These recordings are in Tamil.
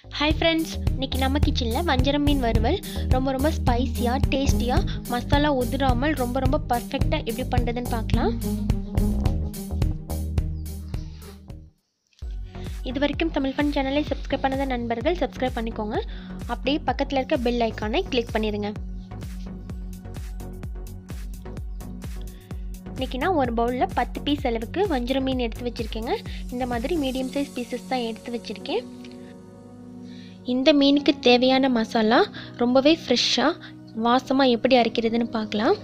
ஹாய் ஃப்ரெண்ட்ஸ் இன்றைக்கி நம்ம கிச்சனில் வஞ்சரம் மீன் வறுவல் ரொம்ப ரொம்ப ஸ்பைஸியாக டேஸ்டியாக மசாலா உதிராமல் ரொம்ப ரொம்ப பர்ஃபெக்டாக எப்படி பண்ணுறதுன்னு பார்க்கலாம் இது வரைக்கும் தமிழ் ஃபன் சேனலை சப்ஸ்கிரைப் பண்ணாத நண்பர்கள் சப்ஸ்கிரைப் பண்ணிக்கோங்க அப்படியே பக்கத்தில் இருக்க பெல் ஐக்கானை கிளிக் பண்ணிடுங்க இன்றைக்கி நான் ஒரு பவுலில் பத்து பீஸ் அளவுக்கு வஞ்சரம் மீன் எடுத்து வச்சுருக்கேங்க இந்த மாதிரி மீடியம் சைஸ் பீசஸ் தான் எடுத்து வச்சுருக்கேன் இந்த மீனுக்கு தேவையான மசாலா ரொம்பவே ஃப்ரெஷ்ஷாக வாசமாக எப்படி அரைக்கிறதுன்னு பார்க்கலாம்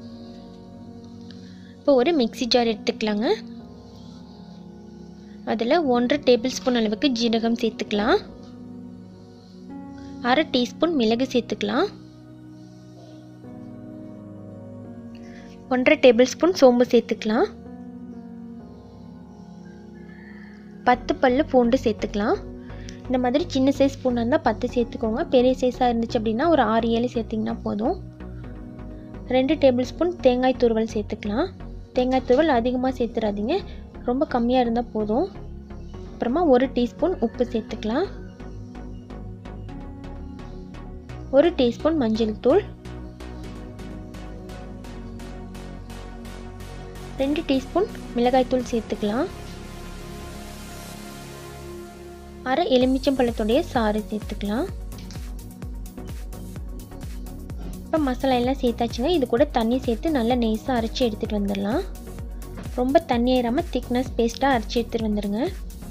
இப்போ ஒரு மிக்சி ஜார் எடுத்துக்கலாங்க அதில் ஒன்றரை டேபிள் ஸ்பூன் அளவுக்கு ஜீரகம் சேர்த்துக்கலாம் அரை டீஸ்பூன் மிளகு சேர்த்துக்கலாம் ஒன்றரை டேபிள் ஸ்பூன் சோம்பு சேர்த்துக்கலாம் பத்து பல்லு பூண்டு சேர்த்துக்கலாம் இந்த மாதிரி சின்ன சைஸ் ஸ்பூனாக இருந்தால் பத்து சேர்த்துக்கோங்க பெரிய சைஸாக இருந்துச்சு அப்படின்னா ஒரு ஆறு ஏழு சேர்த்திங்கன்னா போதும் ரெண்டு டேபிள் ஸ்பூன் தேங்காய் துருவல் சேர்த்துக்கலாம் தேங்காய் துருவல் அதிகமாக சேர்த்துறாதீங்க ரொம்ப கம்மியாக இருந்தால் போதும் அப்புறமா ஒரு டீஸ்பூன் உப்பு சேர்த்துக்கலாம் ஒரு டீஸ்பூன் மஞ்சள் தூள் ரெண்டு டீஸ்பூன் மிளகாய்த்தூள் சேர்த்துக்கலாம் அரை எலுமிச்சம்பழத்துடைய சாறு சேர்த்துக்கலாம் இப்போ மசாலா எல்லாம் சேர்த்தாச்சுங்க இது கூட தண்ணி சேர்த்து நல்லா நெய்ஸாக அரைச்சி எடுத்துகிட்டு வந்துடலாம் ரொம்ப தண்ணி ஏறாமல் திக்னஸ் பேஸ்ட்டாக அரைச்சி எடுத்துகிட்டு வந்துடுங்க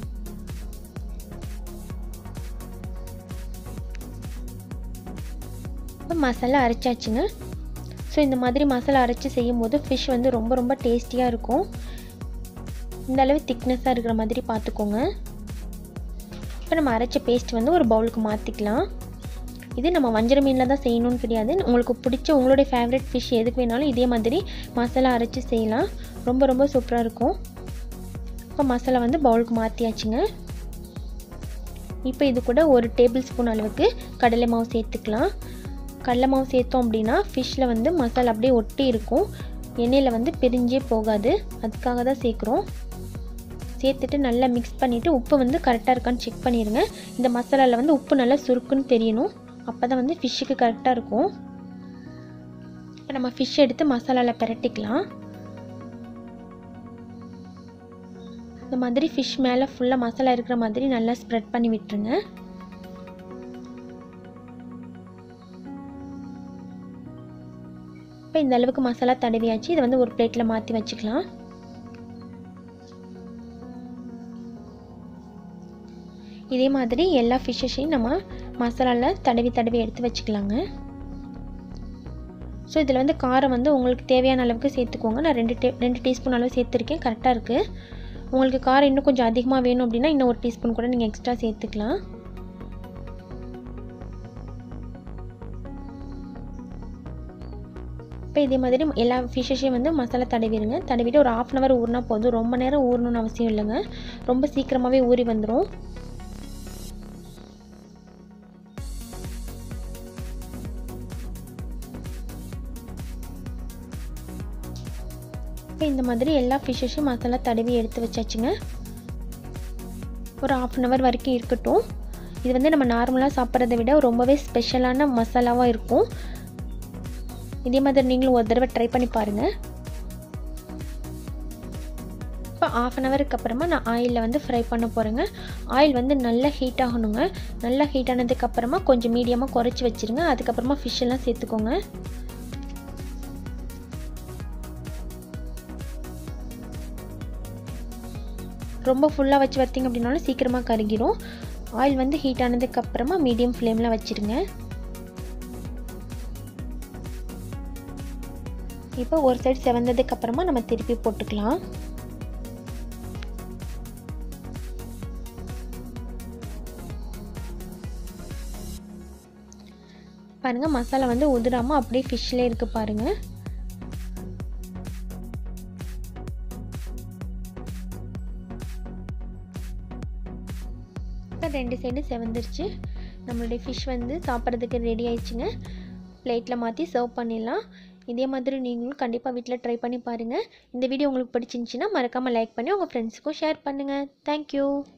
இப்போ மசாலா அரைச்சாச்சுங்க ஸோ இந்த மாதிரி மசாலா அரைச்சி செய்யும் போது ஃபிஷ் வந்து ரொம்ப ரொம்ப டேஸ்டியாக இருக்கும் இந்த அளவு திக்னஸாக இருக்கிற மாதிரி பார்த்துக்கோங்க இப்போ நம்ம அரைச்ச பேஸ்ட் வந்து ஒரு பவுலுக்கு மாற்றிக்கலாம் இது நம்ம வஞ்சர மீனில் தான் செய்யணும்னு கிடையாது உங்களுக்கு பிடிச்ச உங்களுடைய ஃபேவரட் ஃபிஷ் எதுக்கு வேணாலும் இதே மாதிரி மசாலா அரைச்சி செய்யலாம் ரொம்ப ரொம்ப சூப்பராக இருக்கும் இப்போ மசாலா வந்து பவுலுக்கு மாற்றியாச்சுங்க இப்போ இது கூட ஒரு டேபிள் ஸ்பூன் அளவுக்கு கடலை மாவு சேர்த்துக்கலாம் கடலை மாவு சேர்த்தோம் அப்படின்னா ஃபிஷ்ஷில் வந்து மசாலா அப்படியே ஒட்டி இருக்கும் எண்ணெயில் வந்து பிரிஞ்சே போகாது அதுக்காக தான் சேர்க்குறோம் சேர்த்துட்டு நல்லா மிக்ஸ் பண்ணிவிட்டு உப்பு வந்து கரெக்டாக இருக்கான்னு செக் பண்ணிடுங்க இந்த மசாலாவில் வந்து உப்பு நல்லா சுருக்குன்னு தெரியணும் அப்போ தான் வந்து ஃபிஷ்ஷுக்கு கரெக்டாக இருக்கும் இப்போ நம்ம ஃபிஷ் எடுத்து மசாலாவில் பிரட்டிக்கலாம் இந்த மாதிரி ஃபிஷ் மேலே ஃபுல்லாக மசாலா இருக்கிற மாதிரி நல்லா ஸ்ப்ரெட் பண்ணி விட்டுருங்க இப்போ இந்த அளவுக்கு மசாலா தடவியாச்சு இதை வந்து ஒரு பிளேட்டில் மாற்றி வச்சுக்கலாம் இதே மாதிரி எல்லா ஃபிஷ்ஷஸையும் நம்ம மசாலாவில் தடவி தடவி எடுத்து வச்சுக்கலாங்க ஸோ இதில் வந்து காரம் வந்து உங்களுக்கு தேவையான அளவுக்கு சேர்த்துக்கோங்க நான் ரெண்டு டே ரெண்டு டீஸ்பூன் அளவு சேர்த்துருக்கேன் கரெக்டாக இருக்குது உங்களுக்கு காரம் இன்னும் கொஞ்சம் அதிகமாக வேணும் அப்படின்னா இன்னும் ஒரு டீஸ்பூன் கூட நீங்கள் எக்ஸ்ட்ரா சேர்த்துக்கலாம் இப்போ இதே மாதிரி எல்லா ஃபிஷ்ஷையும் வந்து மசாலா தடவிடுங்க தடவிட்டு ஒரு ஆஃப் அன் ஹவர் ஊறினா போதும் ரொம்ப நேரம் ஊறணும்னு அவசியம் இல்லைங்க ரொம்ப சீக்கிரமாகவே ஊறி வந்துடும் இப்போ இந்த மாதிரி எல்லா ஃபிஷ்ஷையும் மசாலா தடவி எடுத்து வச்சாச்சுங்க ஒரு ஆஃப் அன் ஹவர் வரைக்கும் இருக்கட்டும் இது வந்து நம்ம நார்மலாக சாப்பிட்றத விட ரொம்பவே ஸ்பெஷலான மசாலாவாக இருக்கும் இதே மாதிரி நீங்களும் ஒரு தடவை ட்ரை பண்ணி பாருங்கள் இப்போ ஆஃப் அன் ஹவருக்கு அப்புறமா நான் ஆயிலில் வந்து ஃப்ரை பண்ண போகிறேங்க ஆயில் வந்து நல்லா ஹீட் ஆகணுங்க நல்லா ஹீட் ஆனதுக்கப்புறமா கொஞ்சம் மீடியமாக குறைச்சி வச்சுருங்க அதுக்கப்புறமா ஃபிஷ் எல்லாம் சேர்த்துக்கோங்க ரொம்ப ஃபுல்லாக வச்சு வச்சிங்க அப்படின்னாலும் சீக்கிரமாக கருகிரும் ஆயில் வந்து ஹீட் ஆனதுக்கப்புறமா மீடியம் ஃப்ளேமில் வச்சுருங்க இப்போ ஒரு சைடு செவந்ததுக்கு அப்புறமா நம்ம திருப்பி போட்டுக்கலாம் பாருங்கள் மசாலா வந்து உதிராமல் அப்படியே ஃபிஷ்லேயே இருக்குது பாருங்கள் இப்போ ரெண்டு சைடு செவந்துருச்சு நம்மளுடைய ஃபிஷ் வந்து சாப்பிட்றதுக்கு ரெடி ஆயிடுச்சுங்க பிளேட்டில் மாற்றி சர்வ் பண்ணிடலாம் இதே மாதிரி நீங்களும் கண்டிப்பாக வீட்டில் ட்ரை பண்ணி பாருங்கள் இந்த வீடியோ உங்களுக்கு பிடிச்சிருந்துச்சின்னா மறக்காமல் லைக் பண்ணி உங்கள் ஃப்ரெண்ட்ஸுக்கும் ஷேர் பண்ணுங்கள் தேங்க்யூ